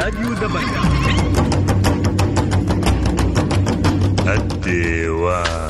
راديو دبي الديوان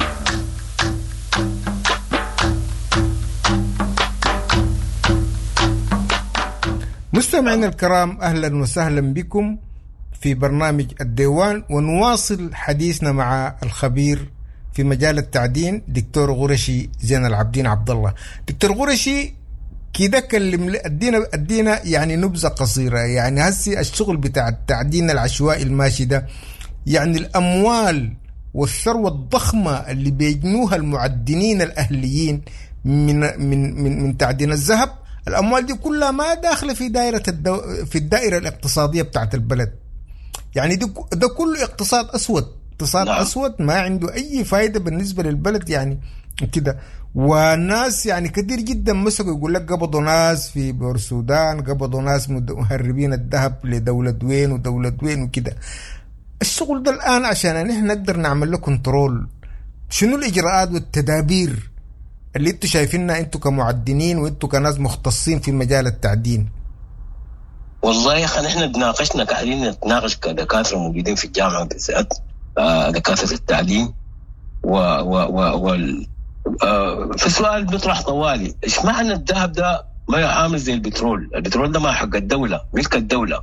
مستمعينا الكرام اهلا وسهلا بكم في برنامج الديوان ونواصل حديثنا مع الخبير في مجال التعدين دكتور غرشي زين العابدين عبد الله دكتور غرشي كده كلم ادينا ادينا يعني نبذه قصيره يعني هسي الشغل بتاع التعدين العشوائي الماشي ده يعني الاموال والثروه الضخمه اللي بيجنوها المعدنين الاهليين من من من من تعدين الذهب الاموال دي كلها ما داخله في دائره الدو في الدائره الاقتصاديه بتاعت البلد يعني ده ده كله اقتصاد اسود اقتصاد نعم. اسود ما عنده اي فائده بالنسبه للبلد يعني كده وناس يعني كثير جدا مسكوا يقول لك قبضوا ناس في بور السودان قبضوا ناس مد- مهربين الذهب لدولة وين ودولة وين وكده الشغل ده الآن عشان نحن نقدر نعمل له كنترول شنو الإجراءات والتدابير اللي انتوا شايفينها انتوا كمعدنين وانتوا كناس مختصين في مجال التعدين والله يا اخي نحن تناقشنا قاعدين نتناقش كدكاتره موجودين في الجامعه بالذات آه، دكاتره التعليم و و و وال آه، في سؤال بيطرح طوالي ايش معنى الذهب ده ما يعامل زي البترول البترول ده ما حق الدوله ملك الدوله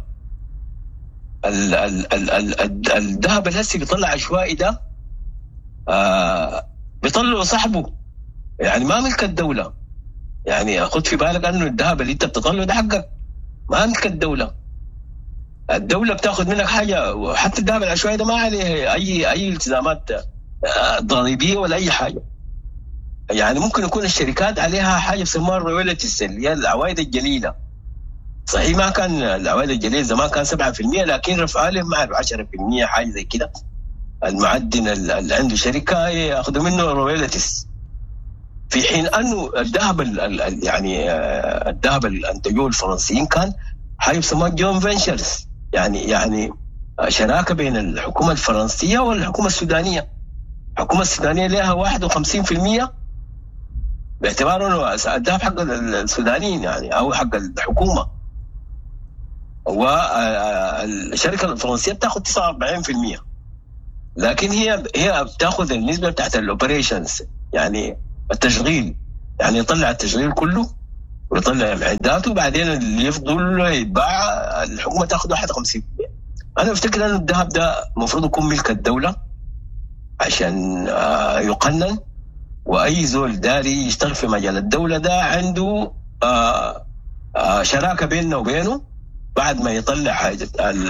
ال- ال- ال- ال- ال- الذهب الهسي بيطلع عشوائي ده آه بيطلعه صاحبه يعني ما ملك الدوله يعني خد في بالك انه الذهب اللي انت بتطلعه ده حقك ما ملك الدوله الدوله بتاخذ منك حاجه وحتى الذهب العشوائي ده ما عليه اي اي التزامات آه، ضريبيه ولا اي حاجه يعني ممكن يكون الشركات عليها حاجه بيسموها الرويالتيز اللي هي العوائد الجليله صحيح ما كان العوائد الجليله زمان كان 7% لكن رفع لهم مع 10% حاجه زي كده المعدن اللي عنده شركه ياخذوا منه رويالتيز في حين انه الذهب ال- ال- ال- يعني آه، الذهب اللي انتجوه الفرنسيين كان حاجه بيسموها جون فينشرز يعني يعني شراكه بين الحكومه الفرنسيه والحكومه السودانيه الحكومه السودانيه لها 51% باعتبار انه الذهب حق السودانيين يعني او حق الحكومه والشركه الفرنسيه بتاخذ 49% لكن هي هي بتاخذ النسبه بتاعت الاوبريشنز يعني التشغيل يعني يطلع التشغيل كله ويطلع معداته وبعدين اللي يفضل يتباع الحكومه تاخذ 51% انا بفتكر ان الذهب ده المفروض يكون ملك الدوله عشان آه، يقنن واي زول داري يشتغل في مجال الدوله ده عنده آه، آه، شراكه بيننا وبينه بعد ما يطلع حاجه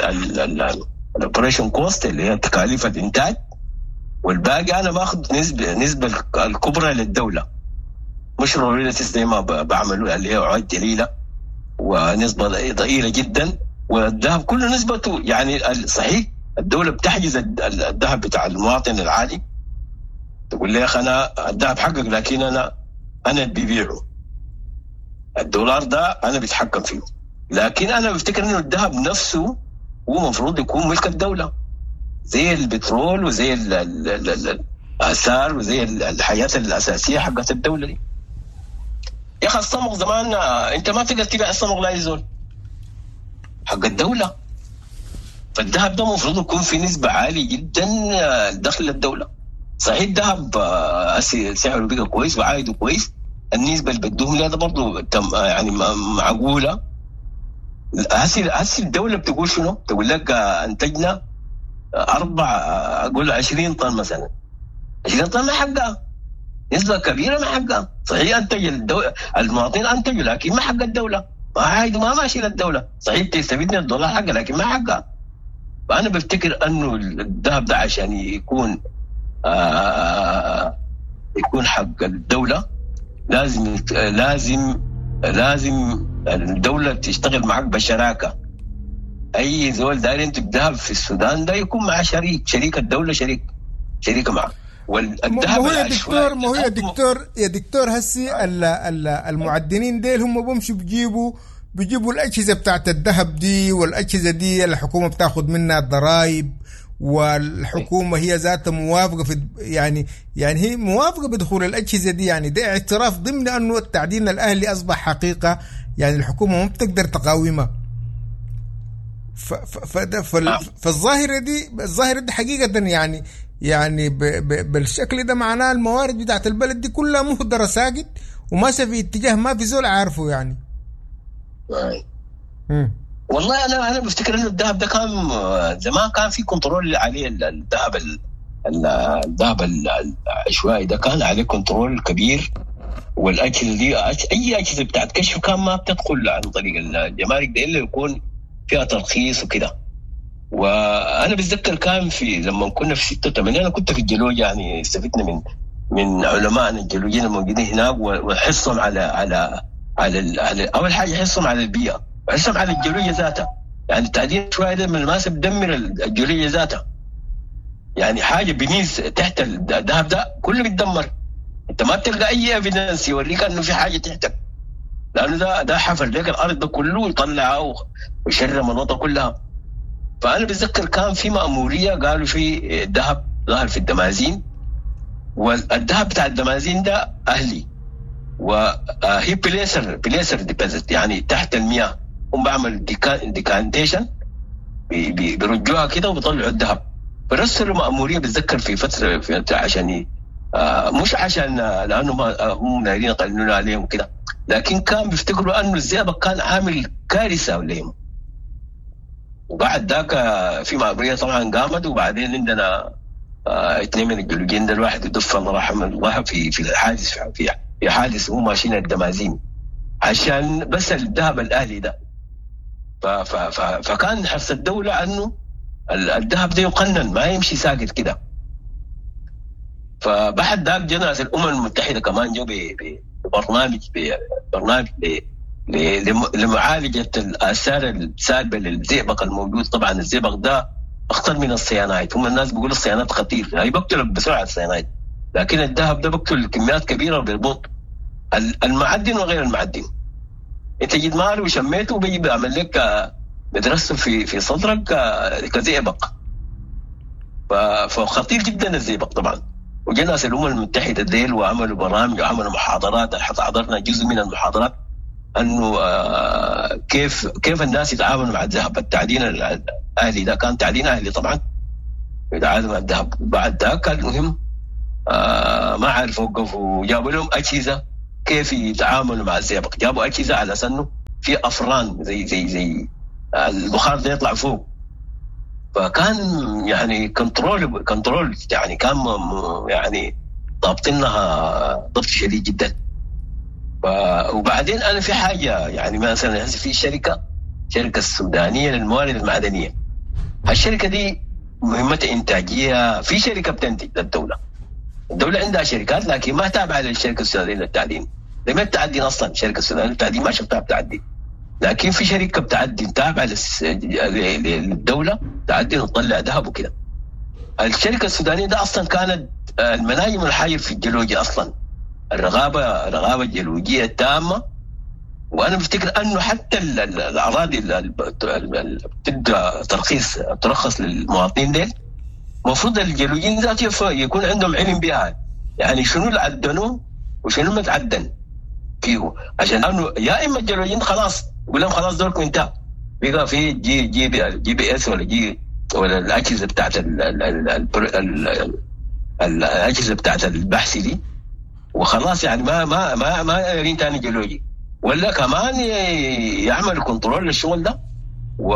الاوبريشن كوست اللي هي تكاليف الانتاج والباقي انا باخذ نسبه نسبه الكبرى للدوله مش رويالتيز زي ما ب- بعملوا اللي هي عوائد جليله ونسبه ضئيله جدا والذهب كله نسبته يعني ال- صحيح الدوله بتحجز الد- ال- الذهب بتاع المواطن العادي تقول لي يا اخي انا الذهب حقك لكن انا انا اللي ببيعه الدولار ده انا بتحكم فيه لكن انا بفتكر انه الذهب نفسه هو المفروض يكون ملك الدوله زي البترول وزي ال- ال- ال- ال- الاثار وزي ال- الحاجات الاساسيه حقت الدوله دي يا اخي الصمغ زمان آه، انت ما تقدر تبيع الصمغ لاي زول حق الدوله فالذهب ده المفروض يكون في نسبه عاليه جدا آه، دخل الدوله صحيح الذهب آه، هسي سعره بقى كويس وعائده كويس النسبه اللي بدوهم لها ده برضه تم- آه، يعني م- معقوله هسي هسي الدوله بتقول شنو؟ تقول لك آه، انتجنا آه، اربع آه، اقول 20 طن مثلا 20 طن ما حقها نسبة كبيرة ما حقها صحيح انتج الدو... المواطنين انتجوا لكن ما حق الدولة ما عايد ما ماشي للدولة صحيح بتستفيد من الدولار حقها لكن ما حقها فأنا بفتكر أنه الذهب ده عشان يكون آه يكون حق الدولة لازم لازم لازم الدولة تشتغل معك بشراكة أي زول داير ينتج ذهب في السودان ده يكون مع شريك شريك الدولة شريك شريكة معه ما والذهب هو يا العشوائي دكتور ما هو يا دكتور يا دكتور هسي ال- ال- المعدنين ديل هم بمشوا بيجيبوا بيجيبوا الاجهزه بتاعت الذهب دي والاجهزه دي الحكومه بتاخذ منها ضرائب والحكومه هي ذاتها موافقه في يعني يعني هي موافقه بدخول الاجهزه دي يعني ده اعتراف ضمن انه التعدين الاهلي اصبح حقيقه يعني الحكومه ما بتقدر تقاومها ف ف فده فال فالظاهره دي الظاهره دي حقيقه يعني يعني ب ب بالشكل ده معناه الموارد بتاعت البلد دي كلها مهدره ساقط وماشيه في اتجاه ما في زول عارفه يعني مم. والله انا انا بفتكر انه الذهب ده كان زمان كان في كنترول عليه الذهب الذهب العشوائي ده كان عليه كنترول كبير والاجهزه دي اي اجهزه بتاعت كشف كان ما بتدخل عن طريق الجمارك ده الا يكون فيها ترخيص وكده وانا بتذكر كان في لما كنا في 86 انا كنت في الجيولوجيا يعني استفدنا من من علمائنا الجيولوجيين الموجودين هناك وحصهم على على على, على اول حاجه حصهم على البيئه وحصهم على الجيولوجيا ذاتها يعني التعديل شويه ده من الماس بدمر الجيولوجيا ذاتها يعني حاجه بنيز تحت الذهب ده كله بيتدمر انت ما بتلقى اي ايفيدنس يوريك انه في حاجه تحتك لانه ده ده حفر لك الارض ده كله يطلعها ويشرم المناطق كلها فانا بتذكر كان في ماموريه قالوا في ذهب ظهر في الدمازين والذهب بتاع الدمازين ده اهلي وهي بليسر بليسر ديبوزيت يعني تحت المياه هم بعمل ديكانتيشن بيرجوها كده وبيطلعوا الذهب فرسلوا ماموريه بتذكر في فتره في عشان آه مش عشان لانه ما هم دايرين يقننون عليهم كده لكن كان بيفتكروا انه الزئبق كان عامل كارثه لهم وبعد ذاك في مأمورية طبعا قامت وبعدين عندنا آه اثنين من الجلوجين ده الواحد يدف الله رحمه الله في في الحادث في في حادث هو ماشيين الدمازين عشان بس الذهب الاهلي ده ف ف ف فكان حرص الدولة انه الذهب ده يقنن ما يمشي ساكت كده فبعد ذاك جنرال الامم المتحده كمان جو ببرنامج ببرنامج لمعالجه الاثار السالبه للزئبق الموجود طبعا الزئبق ده اخطر من الصيانايت هم الناس بيقولوا الصيانات خطير هي يعني بقتل بسرعه الصيانايت لكن الذهب ده بقتل كميات كبيره بالبطء المعدن وغير المعدن انت جيت مال وشميته وبيجي بيعمل لك مدرسه في في صدرك كزئبق فخطير جدا الزئبق طبعا وجينا الامم المتحده ديل وعملوا برامج وعملوا محاضرات حضرنا جزء من المحاضرات انه آه كيف كيف الناس يتعاملوا مع الذهب التعدين الاهلي ده كان تعدين اهلي طبعا يتعاملوا مع الذهب بعد ذاك المهم آه ما عارف وقفوا جابوا لهم اجهزه كيف يتعاملوا مع الزئبق جابوا اجهزه على انه في افران زي زي زي البخار ده يطلع فوق فكان يعني كنترول كنترول يعني كان يعني ضابطينها ضبط شديد جدا وبعدين انا في حاجه يعني مثلا في شركه شركه السودانيه للموارد المعدنيه الشركه دي مهمتها انتاجيه في شركه بتنتج للدوله الدوله عندها شركات لكن ما تابعه للشركه السودانيه للتعدين لم التعدين اصلا الشركه السودانيه للتعدين ما شفتها بتعدي لكن في شركه بتعدي تابعه للدوله تعدي وتطلع ذهب وكده الشركه السودانيه ده اصلا كانت المناجم الحاجر في الجيولوجيا اصلا الرغابه الرغابه الجيولوجيه التامه وانا بفتكر انه حتى الاراضي اللي بتدى ترخيص ترخص للمواطنين ديل المفروض الجيولوجيين ذاتهم يكون عندهم علم بها يعني شنو اللي عدنوه وشنو ما تعدن فيه عشان انه يا اما الجيولوجيين خلاص يقول لهم خلاص دوركم انتهى بقى في جي جي بي, جي بي اس ولا جي ولا الاجهزه بتاعت الاجهزه بتاعت البحث دي وخلاص يعني ما ما ما ما دارين تاني جيولوجي ولا كمان يعمل كنترول للشغل ده و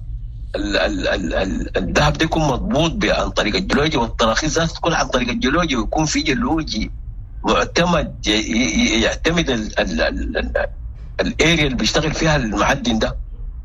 الذهب ده يكون مضبوط عن طريق الجيولوجيا والتراخيص تكون عن طريق الجيولوجيا ويكون في جيولوجي معتمد يعتمد الاريا اللي بيشتغل فيها المعدن ده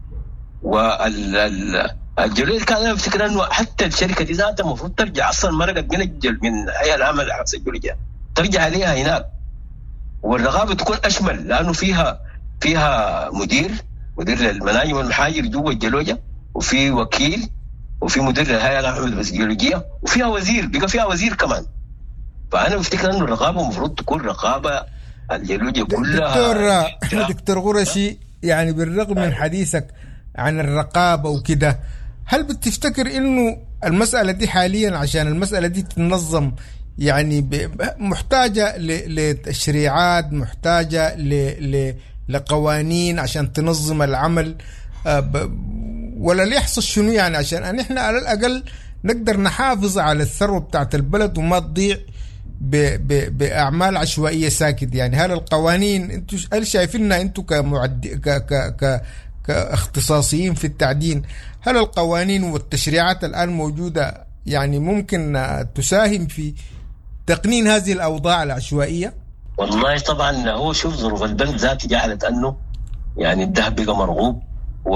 والجيولوجيا كان انا بفتكر انه حتى الشركه دي ذاتها المفروض ترجع اصلا مرقت من الجل من هيئه العمل الجيولوجيا ترجع عليها هناك والرغابه تكون اشمل لانه فيها فيها مدير مدير للمناجم والمحاجر جوا الجيولوجيا وفي وكيل وفي مدير للهيئه العامه الجيولوجيه وفيها وزير بقى فيها وزير كمان فانا بفتكر انه الرقابه المفروض تكون رقابه الجيولوجيا كلها دكتور دكتور غرشي يعني بالرغم من حديثك عن الرقابه وكده هل بتفتكر انه المساله دي حاليا عشان المساله دي تنظم يعني محتاجه لتشريعات محتاجه لقوانين عشان تنظم العمل ولا اللي يحصل شنو يعني عشان ان احنا على الاقل نقدر نحافظ على الثروه بتاعت البلد وما تضيع ب ب باعمال عشوائيه ساكت يعني هل القوانين انتم هل شايفينها انتم كمعد ك ك ك كاختصاصيين في التعدين هل القوانين والتشريعات الان موجوده يعني ممكن تساهم في تقنين هذه الاوضاع العشوائيه؟ والله طبعا هو شوف ظروف البلد ذاتي جعلت انه يعني الذهب بقى مرغوب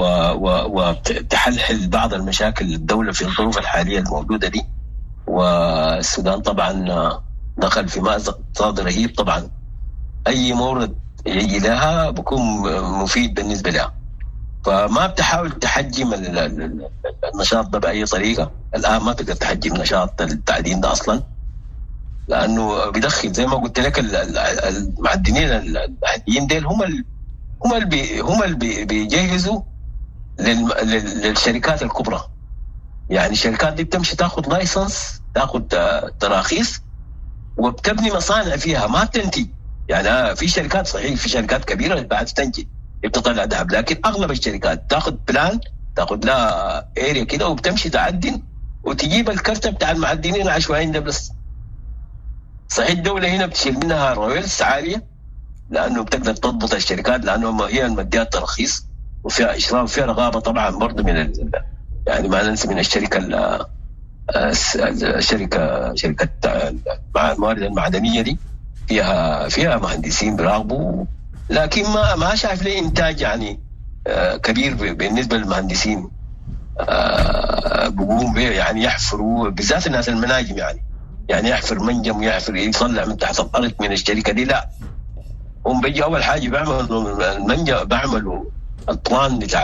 وتحلحل بعض المشاكل الدوله في الظروف الحاليه الموجوده دي والسودان طبعا دخل في مأزق اقتصادي رهيب طبعا اي مورد يجي لها بكون مفيد بالنسبه لها فما بتحاول تحجم النشاط ده باي طريقه الان ما تقدر تحجم نشاط التعدين ده اصلا لانه بيدخل زي ما قلت لك المعدنين الاهليين ديل هم ال هم اللي هم اللي بيجهزوا للشركات الكبرى يعني الشركات دي بتمشي تاخذ لايسنس تاخذ تراخيص وبتبني مصانع فيها ما بتنتج يعني في شركات صحيح في شركات كبيره بعد تنتج بتطلع ذهب لكن اغلب الشركات تاخذ بلان تاخذ لها اريا كده وبتمشي تعدن وتجيب الكرتة بتاع المعدنين العشوائيين ده بس صحيح الدولة هنا بتشيل منها رويلز عالية لأنه بتقدر تضبط الشركات لأنه هي المديات ترخيص وفيها إشراف وفيها رغابة طبعا برضه من يعني ما ننسى من الشركة الشركة شركة الموارد المعدنية دي فيها فيها مهندسين بيراقبوا لكن ما ما شايف لي انتاج يعني كبير بالنسبه للمهندسين بقوم يعني يحفروا بالذات الناس المناجم يعني يعني يحفر منجم ويحفر يطلع من تحت الارض من الشركه دي لا هم بيجي اول حاجه بيعملوا المنجم بيعملوا الطوان بتاع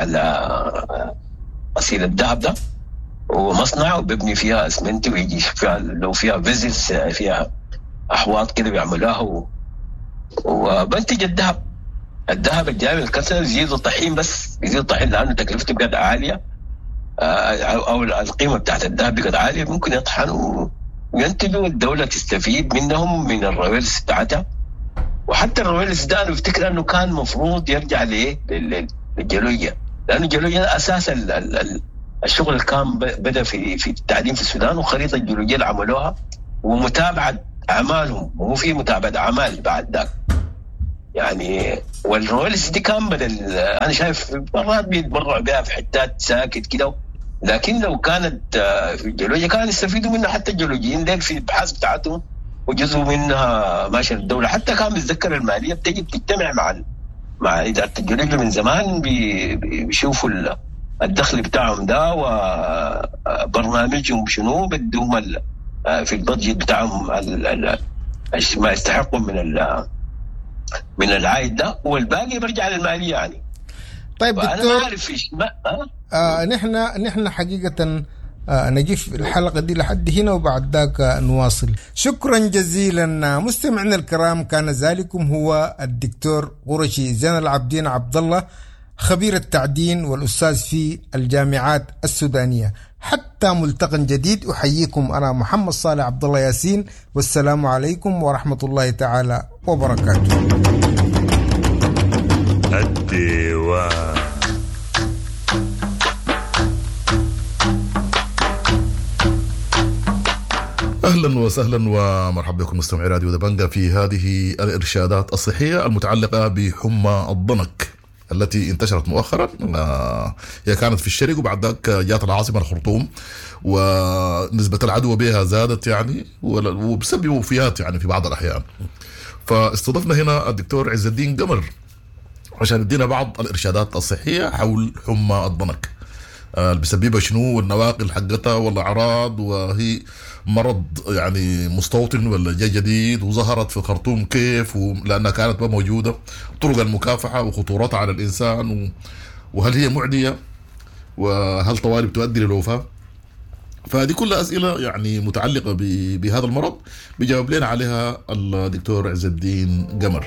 غسيل الذهب ده ومصنع وبيبني فيها اسمنت ويجي فيها لو فيها فيزلز فيها احواض كده بيعملوها وبنتج الذهب الذهب الجاي من الكسر يزيد الطحين بس يزيد الطحين لانه تكلفته بقت عاليه او القيمه بتاعت الذهب بقت عاليه ممكن يطحنوا وينتجوا الدوله تستفيد منهم من الرويلز بتاعتها وحتى الرويلز ده انا بفتكر انه كان المفروض يرجع لايه؟ للجلويه لانه الجلويه اساس الشغل اللي كان بدا في في التعليم في السودان وخريطه الجيولوجيه اللي عملوها ومتابعه اعمالهم ومو في متابعه اعمال بعد ذاك يعني والرويلز دي كان بدل انا شايف مرات بيتبرعوا بها في حتات ساكت كده لكن لو كانت في الجيولوجيا كانوا يستفيدوا منها حتى الجيولوجيين ديل في الابحاث بتاعتهم وجزء منها ماشي الدوله حتى كان بيتذكر الماليه بتجي بتجتمع مع مع اداره الجيولوجيا من زمان بيشوفوا الدخل بتاعهم ده وبرنامجهم شنو بدهم في البادجت بتاعهم ما يستحقوا من من العائد ده والباقي بيرجع للماليه يعني طيب دكتور انا عارف ايش ما آه نحن نحن حقيقه آه نجيف الحلقه دي لحد هنا وبعد ذاك نواصل شكرا جزيلا مستمعينا الكرام كان ذلكم هو الدكتور قرشي زين العابدين عبد الله خبير التعدين والاستاذ في الجامعات السودانيه حتى ملتقى جديد احييكم انا محمد صالح عبد الله ياسين والسلام عليكم ورحمه الله تعالى وبركاته الديوان اهلا وسهلا ومرحبا بكم مستمعي راديو دبنجا في هذه الارشادات الصحيه المتعلقه بحمى الضنك التي انتشرت مؤخرا هي كانت في الشرق وبعد ذاك جاءت العاصمه الخرطوم ونسبه العدوى بها زادت يعني وبسبب وفيات يعني في بعض الاحيان فاستضفنا هنا الدكتور عز الدين قمر عشان يدينا بعض الارشادات الصحيه حول حمى الضنك اللي بسببها شنو والنواقل حقتها والاعراض وهي مرض يعني مستوطن ولا جاي جديد وظهرت في الخرطوم كيف لانها كانت ما موجوده طرق المكافحه وخطورتها على الانسان وهل هي معديه وهل طوالب تؤدي للوفاه فهذه كلها اسئله يعني متعلقه بهذا المرض بيجاوب لنا عليها الدكتور عز الدين قمر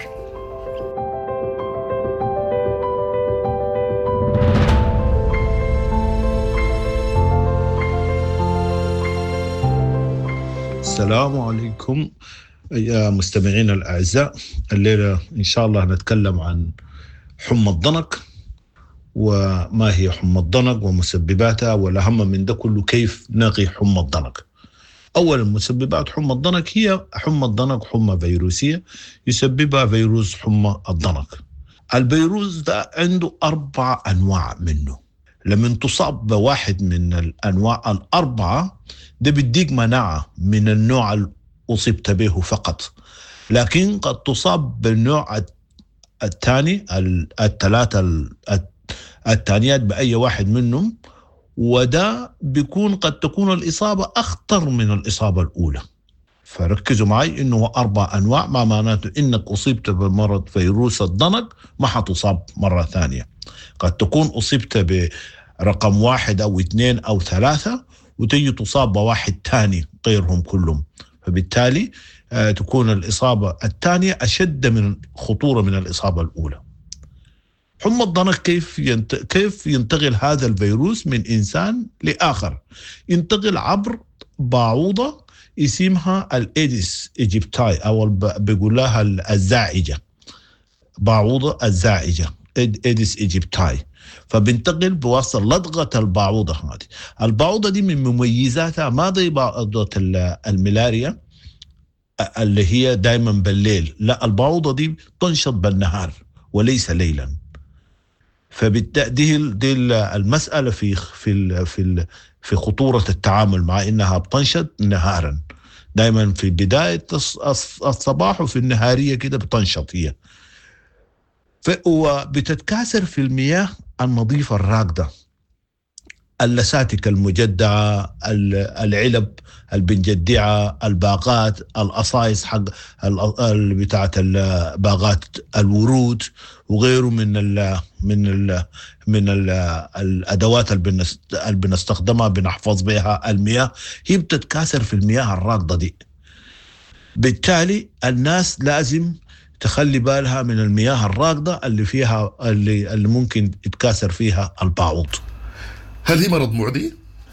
السلام عليكم يا مستمعينا الاعزاء الليله ان شاء الله نتكلم عن حمى الضنك وما هي حمى الضنك ومسبباتها والأهم من ده كله كيف نقي حمى الضنك أولا مسببات حمى الضنك هي حمى الضنك حمى فيروسية يسببها فيروس حمى الضنك الفيروس ده عنده أربع أنواع منه لما تصاب بواحد من الأنواع الأربعة ده بيديك مناعة من النوع اللي أصبت به فقط لكن قد تصاب بالنوع الثاني الثلاثة الثانيات بأي واحد منهم وده بيكون قد تكون الإصابة أخطر من الإصابة الأولى فركزوا معي انه اربع انواع ما معناته انك اصبت بمرض فيروس الضنك ما حتصاب مره ثانيه قد تكون اصبت برقم واحد او اثنين او ثلاثه وتجي تصاب بواحد ثاني غيرهم كلهم فبالتالي آه تكون الاصابه الثانيه اشد من خطوره من الاصابه الاولى حمى الضنك كيف ينت... كيف ينتقل هذا الفيروس من انسان لاخر ينتقل عبر بعوضه اسمها الايديس ايجيبتاي او بيقول لها الزائجه بعوضه الزائجه ايديس ايجيبتاي فبنتقل بواسطه لدغه البعوضه هذه البعوضه دي من مميزاتها ما زي بعوضه الملاريا اللي هي دائما بالليل لا البعوضه دي تنشط بالنهار وليس ليلا فبالتالي دي المساله في في في في خطوره التعامل مع انها بتنشط نهارا دائما في بدايه الصباح وفي النهاريه كده بتنشط هي وبتتكاثر في المياه النظيفه الراكده اللساتك المجدعه العلب البنجدعه الباقات القصايص حق بتاعت باغات الورود وغيره من ال من ال من ال الادوات اللي بنستخدمها بنحفظ بها المياه هي بتتكاثر في المياه الراكده دي بالتالي الناس لازم تخلي بالها من المياه الراكده اللي فيها اللي, اللي ممكن يتكاثر فيها البعوض هل هي مرض معدي؟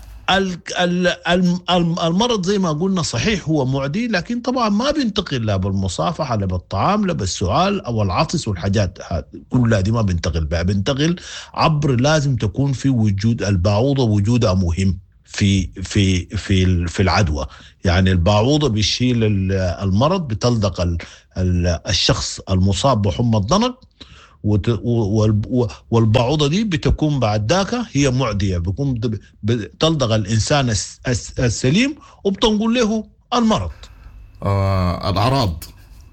المرض زي ما قلنا صحيح هو معدي لكن طبعا ما بينتقل لا بالمصافحة لا بالطعام لا بالسؤال أو العطس والحاجات كلها دي ما بينتقل بها بينتقل عبر لازم تكون في وجود البعوضة وجودها مهم في في في في العدوى يعني البعوضه بيشيل المرض بتلدق الشخص المصاب بحمى الضنك والبعوضة دي بتكون بعد ذاك هي معدية بكون تلدغ الإنسان السليم وبتنقل له المرض آه الأعراض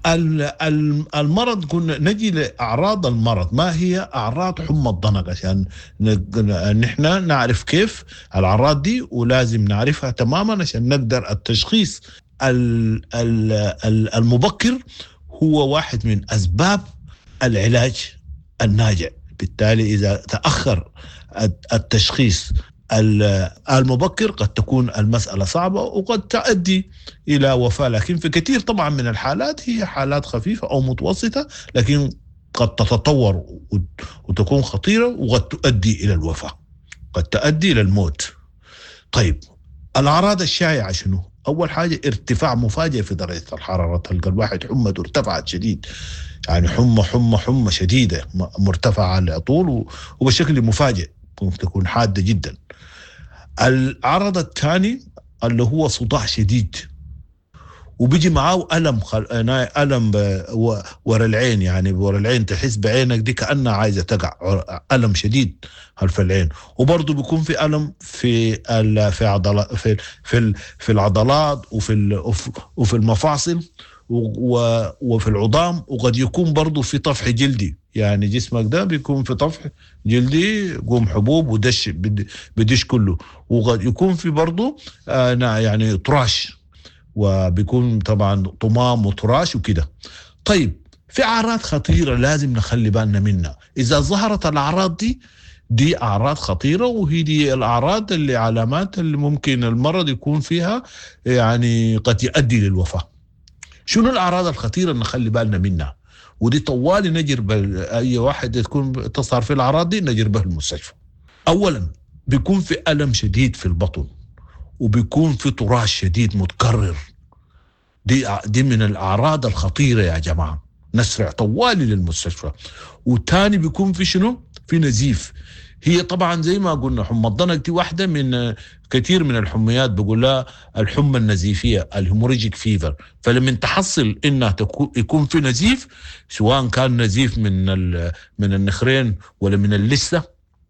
المرض كنا نجي لاعراض المرض ما هي اعراض حمى الضنك عشان نحن نعرف كيف الاعراض دي ولازم نعرفها تماما عشان نقدر التشخيص المبكر هو واحد من اسباب العلاج الناجع بالتالي إذا تأخر التشخيص المبكر قد تكون المسألة صعبة وقد تؤدي إلى وفاة لكن في كثير طبعا من الحالات هي حالات خفيفة أو متوسطة لكن قد تتطور وتكون خطيرة وقد تؤدي إلى الوفاة قد تؤدي إلى الموت طيب الأعراض الشائعة شنو؟ أول حاجة ارتفاع مفاجئ في درجة الحرارة تلقى الواحد حمته ارتفعت شديد يعني حمى حمى حمى شديده مرتفعه على طول وبشكل مفاجئ ممكن تكون حاده جدا. العرض الثاني اللي هو صداع شديد وبيجي معاه الم خل... الم ورا العين يعني ورا العين تحس بعينك دي كانها عايزه تقع الم شديد خلف العين وبرضه بيكون في الم في ال... في عضلات في في, في العضلات وفي ال... وفي المفاصل وفي العظام وقد يكون برضه في طفح جلدي يعني جسمك ده بيكون في طفح جلدي قوم حبوب ودش بدش كله وقد يكون في برضه آه يعني طراش وبيكون طبعا طمام وطراش وكده طيب في اعراض خطيره لازم نخلي بالنا منها اذا ظهرت الاعراض دي دي اعراض خطيره وهي دي الاعراض اللي علامات اللي ممكن المرض يكون فيها يعني قد يؤدي للوفاه شنو الاعراض الخطيره اللي نخلي بالنا منها ودي طوالي نجر اي واحد تكون تظهر في الاعراض دي نجر به المستشفى اولا بيكون في الم شديد في البطن وبيكون في طراش شديد متكرر دي دي من الاعراض الخطيره يا جماعه نسرع طوالي للمستشفى والثاني بيكون في شنو في نزيف هي طبعا زي ما قلنا حمى الضنك دي واحده من كثير من الحميات بقول لها الحمى النزيفيه الهيموريجيك فيفر فلما تحصل انها تكون يكون في نزيف سواء كان نزيف من من النخرين ولا من اللثه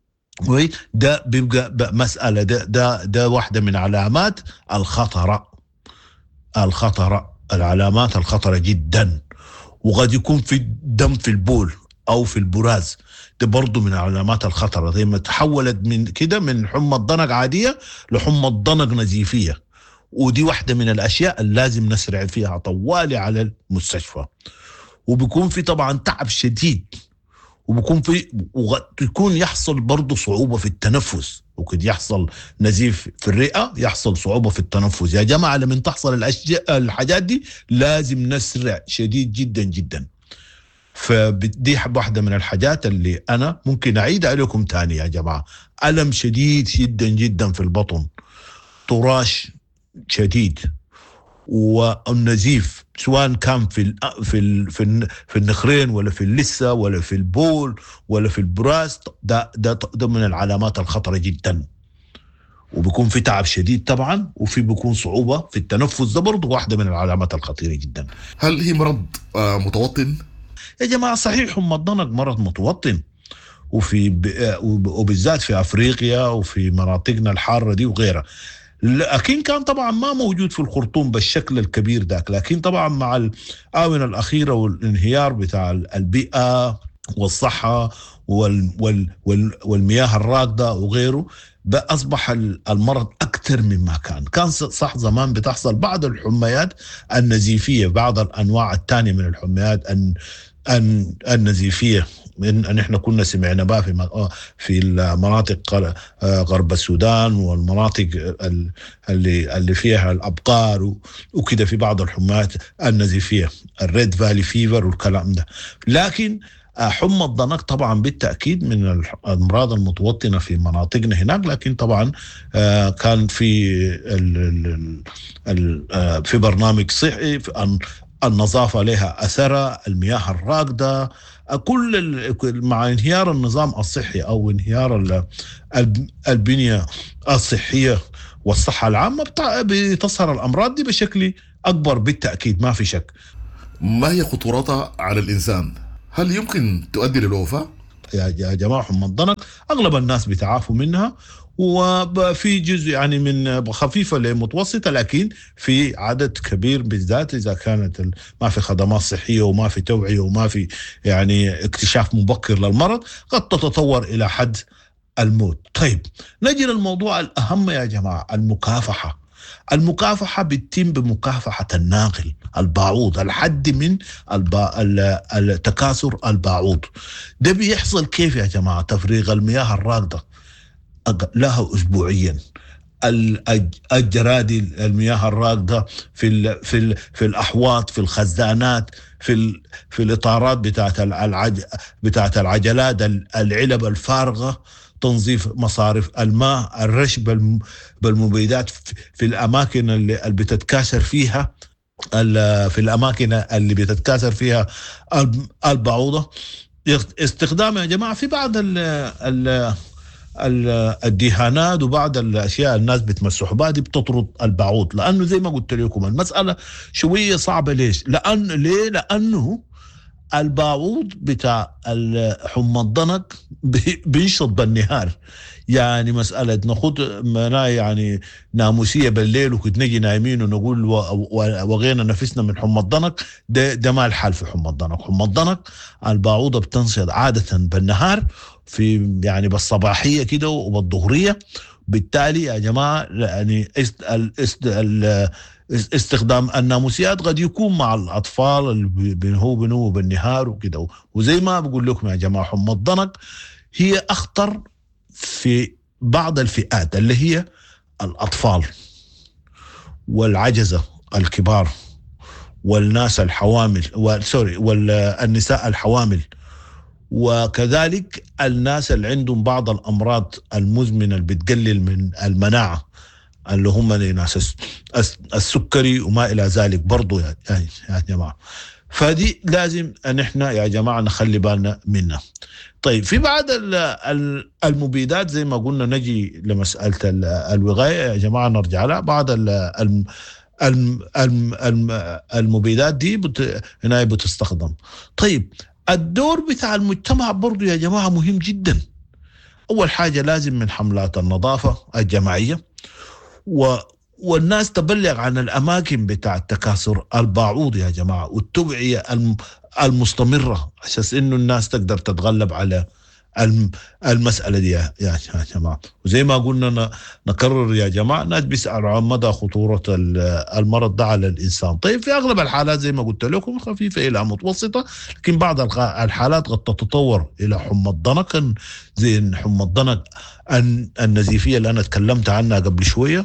ده بيبقى مساله ده ده ده واحده من علامات الخطره الخطره العلامات الخطره جدا وقد يكون في دم في البول او في البراز ده برضه من علامات الخطر زي ما تحولت من كده من حمى الضنك عاديه لحمى الضنك نزيفيه ودي واحده من الاشياء اللي لازم نسرع فيها طوالي على المستشفى وبيكون في طبعا تعب شديد وبكون في ويكون يحصل برضه صعوبه في التنفس وقد يحصل نزيف في الرئه يحصل صعوبه في التنفس يا جماعه لما تحصل الأشياء الحاجات دي لازم نسرع شديد جدا جدا فدي واحدة من الحاجات اللي أنا ممكن أعيد عليكم تاني يا جماعة ألم شديد جدا جدا في البطن طراش شديد والنزيف سواء كان في في ال في, ال في النخرين ولا في اللثه ولا في البول ولا في البراس ده ده ده من العلامات الخطره جدا وبيكون في تعب شديد طبعا وفي بيكون صعوبه في التنفس ده برضه واحده من العلامات الخطيره جدا هل هي مرض متوطن؟ يا جماعه صحيح هم الضنك مرض متوطن وفي وبالذات في افريقيا وفي مناطقنا الحاره دي وغيرها لكن كان طبعا ما موجود في الخرطوم بالشكل الكبير ذاك لكن طبعا مع الآونة الأخيرة والانهيار بتاع البيئة والصحة وال وال وال والمياه الراكدة وغيره أصبح المرض أكثر مما كان كان صح زمان بتحصل بعض الحميات النزيفية بعض الأنواع الثانية من الحميات النزيفية من ان احنا كنا سمعنا بها في في المناطق غرب السودان والمناطق اللي اللي فيها الابقار وكده في بعض الحمات النزيفيه الريد فالي فيفر والكلام ده لكن حمى الضنك طبعا بالتاكيد من الامراض المتوطنه في مناطقنا هناك لكن طبعا كان في في برنامج صحي النظافه لها اثرها المياه الراكده كل مع انهيار النظام الصحي او انهيار البنيه الصحيه والصحه العامه بتظهر الامراض دي بشكل اكبر بالتاكيد ما في شك. ما هي خطورتها على الانسان؟ هل يمكن تؤدي للوفاه؟ يا جماعه حمى الضنك اغلب الناس بيتعافوا منها وفي جزء يعني من خفيفه لمتوسطه لكن في عدد كبير بالذات اذا كانت ما في خدمات صحيه وما في توعيه وما في يعني اكتشاف مبكر للمرض قد تتطور الى حد الموت. طيب نجي للموضوع الاهم يا جماعه المكافحه. المكافحة بتتم بمكافحة الناقل الباعوض الحد من التكاثر الباعوض ده بيحصل كيف يا جماعة تفريغ المياه الراكدة لها اسبوعيا الجرادي المياه الراكده في ال في ال في الاحواض في الخزانات في ال في الاطارات بتاعت العج بتاعت العجلات العلب الفارغه تنظيف مصارف الماء الرش بالمبيدات في الاماكن اللي بتتكاثر فيها في الاماكن اللي بتتكاثر فيها البعوضه استخدام يا جماعه في بعض ال ال الدهانات وبعض الاشياء الناس بتمسحوا بها دي بتطرد البعوض لانه زي ما قلت لكم المساله شويه صعبه ليش؟ لان ليه؟ لانه البعوض بتاع حمى الضنك بينشط بالنهار يعني مسألة نخوض مناي يعني ناموسية بالليل وكنت نجي نايمين ونقول وغينا نفسنا من حمى الضنك ده, ده ما الحال في حمى الضنك حمى الضنك البعوضة بتنشط عادة بالنهار في يعني بالصباحية كده وبالظهرية بالتالي يا جماعة يعني است است استخدام الناموسيات قد يكون مع الاطفال اللي هو بنو بالنهار وكده وزي ما بقول لكم يا جماعه حمى الضنك هي اخطر في بعض الفئات اللي هي الاطفال والعجزه الكبار والناس الحوامل سوري والنساء الحوامل وكذلك الناس اللي عندهم بعض الامراض المزمنه اللي بتقلل من المناعه اللي هم ناس السكري وما الى ذلك برضو يا, يا جماعه فدي لازم ان احنا يا جماعه نخلي بالنا منها طيب في بعض ال- ال- المبيدات زي ما قلنا نجي لمساله ال- الوقايه يا جماعه نرجع لها بعض ال- الم- الم- الم- الم- المبيدات دي بت... هنا بتستخدم طيب الدور بتاع المجتمع برضو يا جماعه مهم جدا اول حاجه لازم من حملات النظافه الجماعيه و والناس تبلغ عن الاماكن بتاع تكاثر الباعوض يا جماعه والتوعيه الم- المستمره اساس انه الناس تقدر تتغلب على الم- المساله دي يا يا يا جماعه وزي ما قلنا ن- نكرر يا جماعه الناس بيسالوا عن مدى خطوره ال- المرض ده على الانسان طيب في اغلب الحالات زي ما قلت لكم خفيفه الى متوسطه لكن بعض الغ- الحالات قد تتطور الى حمى الضنك زي حمى الضنك الن- النزيفيه اللي انا تكلمت عنها قبل شويه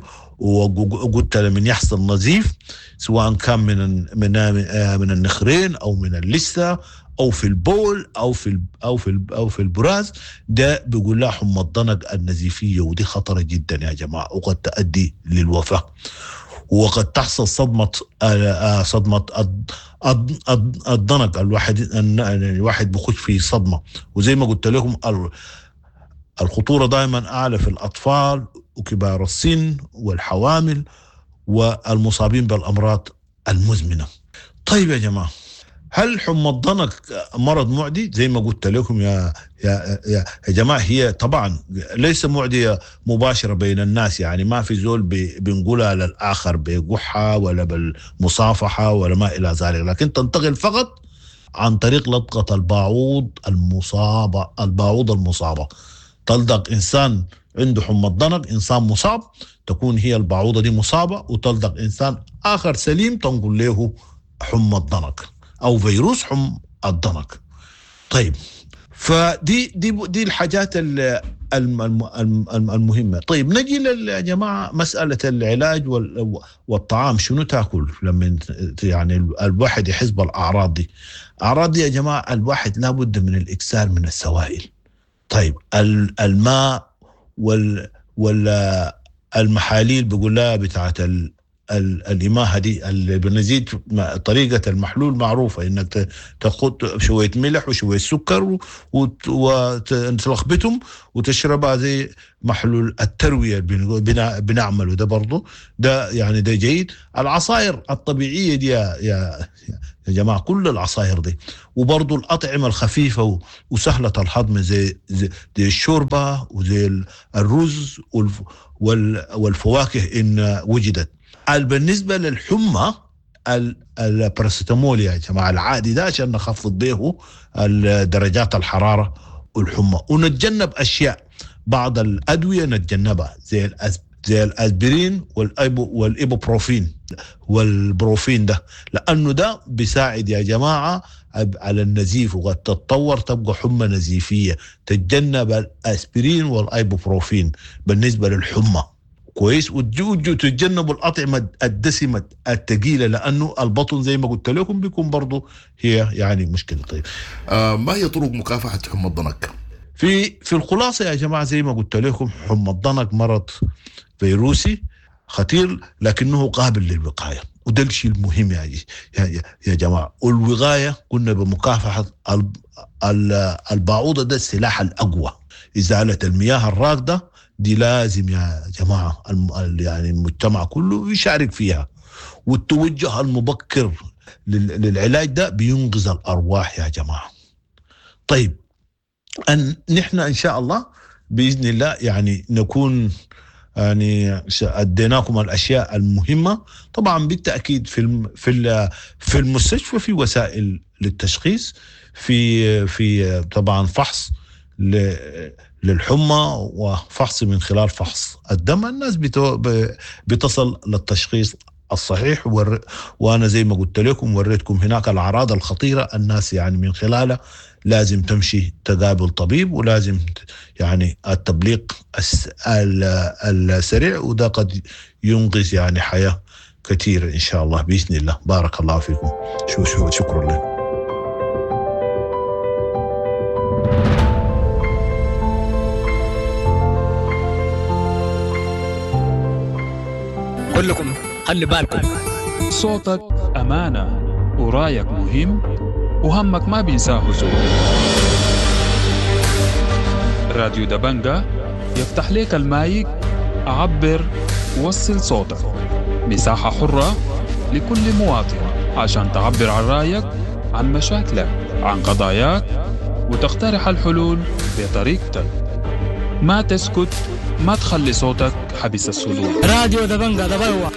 وقلت من يحصل نزيف سواء كان من من آه، من النخرين او من اللثه او في البول او في ال- او في ال- او في البراز ده بيقول لها حمى الضنك النزيفيه ودي خطره جدا يا جماعه وقد تؤدي للوفاه وقد تحصل صدمه آه، آه، صدمه الض- الض- الض- الضنك الواحد الن- الواحد بيخش في صدمه وزي ما قلت لكم ال- الخطوره دائما اعلى في الاطفال وكبار السن والحوامل والمصابين بالامراض المزمنه. طيب يا جماعه هل حمى الضنك مرض معدي زي ما قلت لكم يا يا يا, يا جماعه هي طبعا ليس معديه مباشره بين الناس يعني ما في زول بي- بنقولها للاخر بقحه ولا بالمصافحه ولا ما الى ذلك لكن تنتقل فقط عن طريق لطقه الباعوض المصابه الباعوض المصابه تلدغ انسان عنده حمى الضنك انسان مصاب تكون هي البعوضه دي مصابه وتلدغ انسان اخر سليم تنقل له حمى الضنك او فيروس حمى الضنك. طيب فدي دي دي الحاجات ال- الم- الم- الم- المهمه، طيب نجي لل- يا جماعه مساله العلاج وال- والطعام شنو تاكل لما ت- يعني الواحد يحس بالاعراض دي. اعراض دي يا جماعه الواحد لابد من الاكثار من السوائل. طيب ال- الماء وال وال المحاليل بيقول لها بتاعت ال ال- الإماهة دي اللي بنزيد م- طريقة المحلول معروفة إنك ت- تاخد شوية ملح وشوية سكر وتلخبطهم وتشربها زي محلول التروية اللي بنقول- بنا- بنعمله ده برضه ده يعني ده جيد العصائر الطبيعية دي يا, يا, يا جماعة كل العصائر دي وبرضه الأطعمة الخفيفة و- وسهلة الهضم زي زي, زي الشوربة وزي ال- الرز والف وال- والفواكه إن وجدت ال- بالنسبة للحمى ال- الباراسيتامول يا جماعة العادي ده عشان نخفض به ال- درجات الحرارة والحمى ونتجنب أشياء بعض الأدوية نتجنبها زي الأز زي الاسبرين والايبو والايبوبروفين والبروفين ده لانه ده بيساعد يا جماعه على النزيف وقد تتطور تبقى حمى نزيفيه تتجنب الاسبرين والايبوبروفين بالنسبه للحمى كويس وتجوا تتجنبوا الاطعمه الدسمه الثقيله لانه البطن زي ما قلت لكم بيكون برضه هي يعني مشكله طيب آه ما هي طرق مكافحه حمى الضنك؟ في في الخلاصه يا جماعه زي ما قلت لكم حمى الضنك مرض فيروسي خطير لكنه قابل للوقايه وده الشيء المهم يا, يا, يا جماعه والوقايه قلنا بمكافحه ال- ال- البعوضه ده السلاح الاقوى ازاله المياه الراكده دي لازم يا جماعه الم- ال- يعني المجتمع كله يشارك فيها والتوجه المبكر لل- للعلاج ده بينقذ الارواح يا جماعه طيب ان نحن ان شاء الله باذن الله يعني نكون يعني اديناكم الاشياء المهمه طبعا بالتاكيد في الم في ال- في المستشفى في وسائل للتشخيص في في طبعا فحص ل- للحمى وفحص من خلال فحص الدم الناس بتو- ب- بتصل للتشخيص الصحيح ور- وانا زي ما قلت لكم وريتكم هناك الاعراض الخطيره الناس يعني من خلالها لازم تمشي تقابل طبيب ولازم ت- يعني التبليغ الس- ال- السريع وده قد ينقذ يعني حياه كثيره ان شاء الله باذن الله بارك الله فيكم شو شو شكرا لك كلكم خلي بالكم صوتك أمانة ورايك مهم وهمك ما بينساه زول راديو دبنجا يفتح لك المايك عبر وصل صوتك مساحة حرة لكل مواطن عشان تعبر عن رأيك عن مشاكلك عن قضاياك وتقترح الحلول بطريقتك ما تسكت ما تخلي صوتك حبس الصدور راديو دبنجا دبوا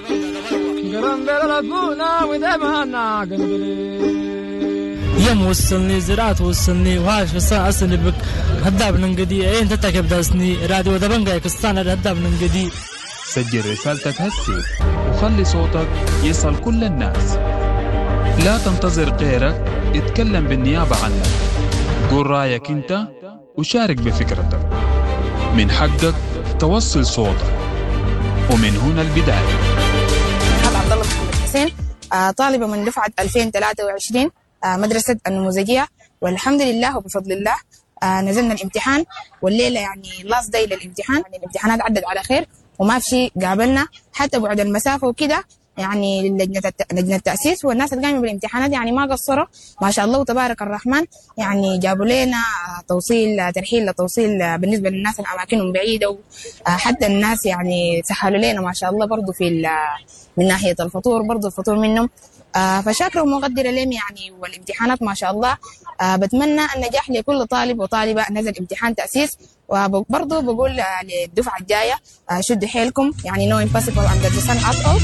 يم وصلني زراعة وصلني وهاش قصة أصلي بك هداب ننقدي إيه أنت تكب داسني راديو دبنجا قصة هداب ننقدي سجل رسالتك هسي وخلي صوتك يصل كل الناس لا تنتظر غيرك يتكلم بالنيابة عنك قول رأيك أنت وشارك بفكرتك من حقك توصل صوتك ومن هنا البداية هذا عبد الله محمد حسين آه، طالبة من دفعة 2023 آه، مدرسة النموذجية والحمد لله وبفضل الله آه، نزلنا الامتحان والليلة يعني لاست داي للامتحان يعني الامتحانات عدت على خير وما في شيء قابلنا حتى بعد المسافة وكده يعني لجنة الت... لجنة التأسيس والناس القايمة بالامتحانات يعني ما قصروا ما شاء الله وتبارك الرحمن يعني جابوا لنا توصيل ترحيل لتوصيل بالنسبة للناس الأماكنهم بعيدة وحتى الناس يعني سهلوا لنا ما شاء الله برضو في ال... من ناحية الفطور برضو الفطور منهم آه فشاكرة ومقدرة لهم يعني والامتحانات ما شاء الله آه بتمنى النجاح لكل طالب وطالبة نزل امتحان تأسيس وبرضه بقول آه للدفعة الجاية آه شدوا حيلكم يعني no impossible under the sun at all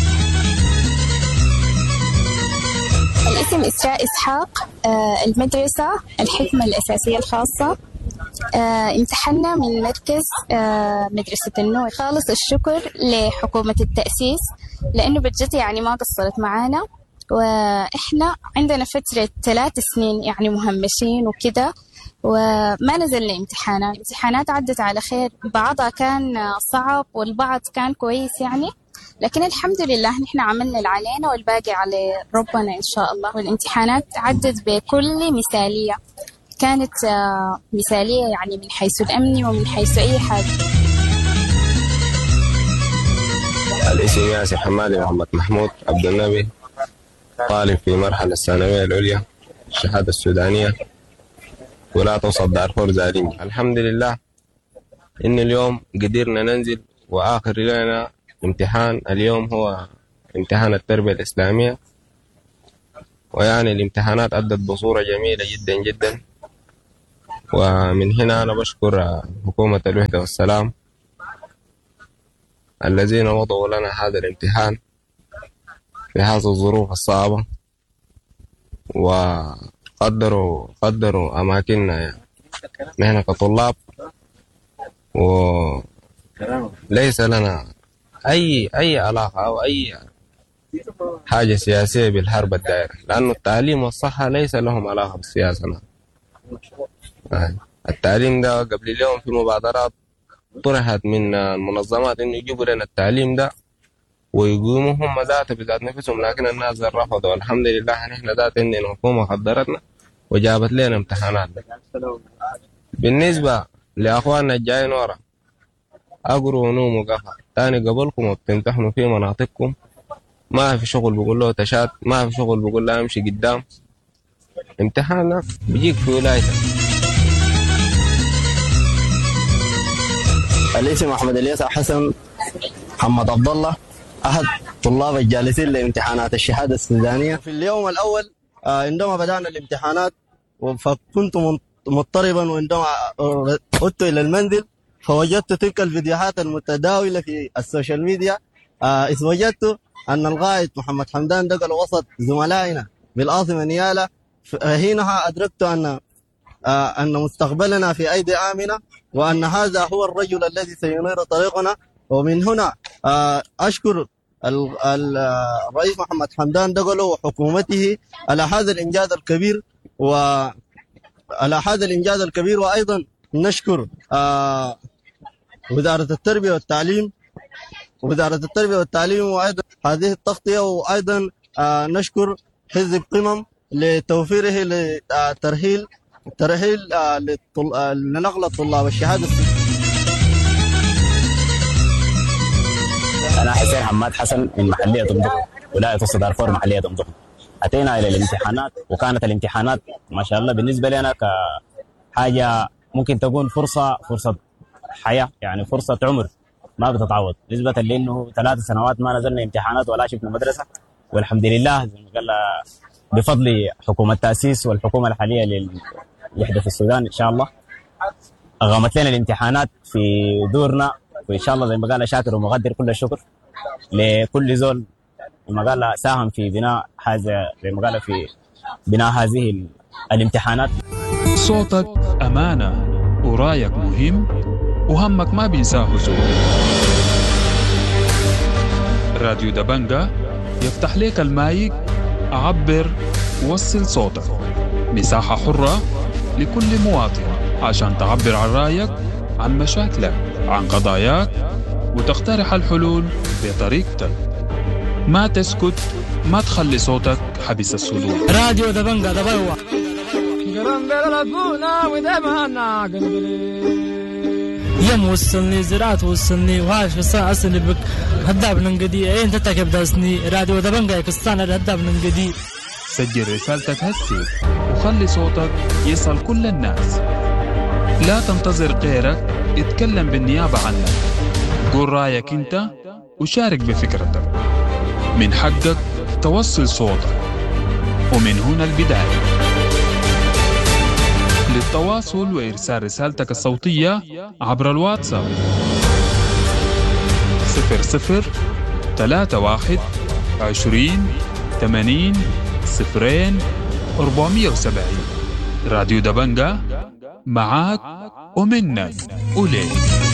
الاسم إسراء إسحاق آه، المدرسة الحكمة الأساسية الخاصة آه، امتحنا من مركز آه، مدرسة النور خالص الشكر لحكومة التأسيس لأنه بجد يعني ما قصرت معانا وإحنا عندنا فترة ثلاث سنين يعني مهمشين وكده وما نزلنا امتحانات الامتحانات عدت على خير بعضها كان صعب والبعض كان كويس يعني لكن الحمد لله نحن عملنا اللي علينا والباقي على ربنا إن شاء الله والامتحانات عدت بكل مثالية كانت آه، مثالية يعني من حيث الأمن ومن حيث أي حاجة الاسم ياسر حمادي محمد محمود عبد النبي طالب في مرحلة الثانوية العليا الشهادة السودانية ولا توصل دارفور زاريني الحمد لله إن اليوم قدرنا ننزل وآخر لنا امتحان اليوم هو امتحان التربية الإسلامية ويعني الامتحانات أدت بصورة جميلة جدا جدا ومن هنا أنا بشكر حكومة الوحدة والسلام الذين وضعوا لنا هذا الامتحان في هذه الظروف الصعبة وقدروا قدروا أماكننا يعني. نحن كطلاب وليس لنا أي أي علاقة أو أي حاجة سياسية بالحرب الدائرة لأنه التعليم والصحة ليس لهم علاقة بالسياسة نعم. التعليم ده قبل اليوم في مبادرات طرحت من المنظمات انه يجيبوا لنا التعليم ده ويقوموا هم ذاته بذات نفسهم لكن الناس رفضوا والحمد لله نحن ذات عندنا حكومه قدرتنا وجابت لنا امتحانات بالنسبه لاخواننا الجايين ورا اقروا ونوموا قفا تاني قبلكم وبتمتحنوا في مناطقكم ما في شغل بقول له تشات ما في شغل بقول له امشي قدام امتحانك بيجيك في ولايتك الاسم احمد الياس حسن محمد عبد الله احد طلاب الجالسين لامتحانات الشهاده السودانيه في اليوم الاول آه، عندما بدانا الامتحانات فكنت من- مضطربا وعندما عدت الى المنزل فوجدت تلك الفيديوهات المتداوله في السوشيال ميديا آه، اذ وجدت ان القائد محمد حمدان دقل وسط زملائنا بالعاصمه نيالا حينها ادركت ان آه، ان مستقبلنا في ايدي امنه وان هذا هو الرجل الذي سينير طريقنا ومن هنا آه، اشكر ال- ال- آه، الرئيس محمد حمدان دقلو وحكومته على هذا الانجاز الكبير وعلى هذا الانجاز الكبير وايضا نشكر آه، وزاره التربيه والتعليم وزاره التربيه والتعليم وايضا هذه التغطيه وايضا آه، نشكر حزب قمم لتوفيره لترحيل ترحيل آه، للطل- آه، لنقل الطلاب الشهاده انا حسين حماد حسن من محليه ام ولايه وسط دارفور محليه ام اتينا الى الامتحانات وكانت الامتحانات ما شاء الله بالنسبه لنا كحاجه ممكن تكون فرصه فرصه حياه يعني فرصه عمر ما بتتعوض نسبه لانه ثلاث سنوات ما نزلنا امتحانات ولا شفنا مدرسه والحمد لله زي ما قال بفضل حكومه التاسيس والحكومه الحاليه للوحده في السودان ان شاء الله اغامت لنا الامتحانات في دورنا وان شاء الله زي ما قال شاكر ومقدر كل الشكر لكل زول ما قال ساهم في بناء هذا زي ما قال في بناء هذه ال- الامتحانات صوتك أمانة ورايك مهم وهمك ما بينساه زول راديو دبنجة يفتح لك المايك عبر وصل صوتك مساحة حرة لكل مواطن عشان تعبر عن رايك عن مشاكلك عن قضاياك وتقترح الحلول بطريقتك ما تسكت ما تخلي صوتك حبس الصدور راديو دبنجا دبوا يم وصلني زراعة وصلني وهاش في الساعة أسني بك هداب ننقدي أين تتكب داسني راديو دبنجا كستان هداب ننقدي سجل رسالتك هسي وخلي صوتك يصل كل الناس لا تنتظر غيرك اتكلم بالنيابة عنك قول رأيك انت وشارك بفكرتك من حقك توصل صوتك ومن هنا البداية للتواصل وإرسال رسالتك الصوتية عبر الواتساب صفر صفر ثلاثة واحد عشرين ثمانين صفرين أربعمية وسبعين راديو دبنجة معاك ومنك وليك